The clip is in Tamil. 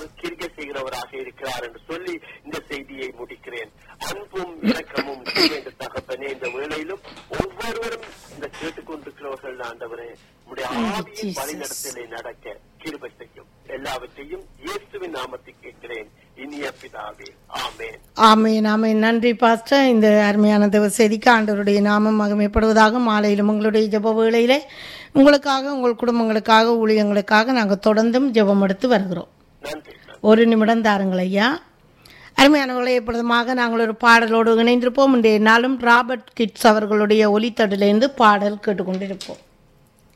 அவர் கிரிக்கை செய்கிறவராக இருக்கிறார் என்று சொல்லி இந்த செய்தியை முடிக்கிறேன் அன்பும் இரக்கமும் என்ற தகப்பனே இந்த வேளையிலும் ஒவ்வொருவரும் இந்த கேட்டுக்கொண்டிருக்கிறவர்கள் ஆண்டவரே உடைய ஆவியின் Jesus. வழிநடத்தலை நடக்க கிருபை செய்யும் எல்லாவற்றையும் இயேசுவின் நாமத்தில் கேட்கிறேன் இனிய பிதாவே ஆமென் ஆமேன் ஆமேன் நன்றி பாஸ்டர் இந்த அருமையான தேவ செய்திக்கு ஆண்டவருடைய நாமம் மகிமைப்படுவதாக மாலையிலும் உங்களுடைய ஜெப வேளையிலே உங்களுக்காக உங்கள் குடும்பங்களுக்காக ஊழியங்களுக்காக நாங்கள் தொடர்ந்தும் ஜெபம் எடுத்து வருகிறோம் நன்றி நன்றி ஒரு நிமிடம் தாருங்கள் ஐயா அருமையானவர்களை எப்பொழுதுமாக நாங்கள் ஒரு பாடலோடு இணைந்திருப்போம் இன்றைய நாளும் ராபர்ட் கிட்ஸ் அவர்களுடைய ஒலித்தடிலிருந்து பாடல் கேட்டுக்கொண்டிருப்போம்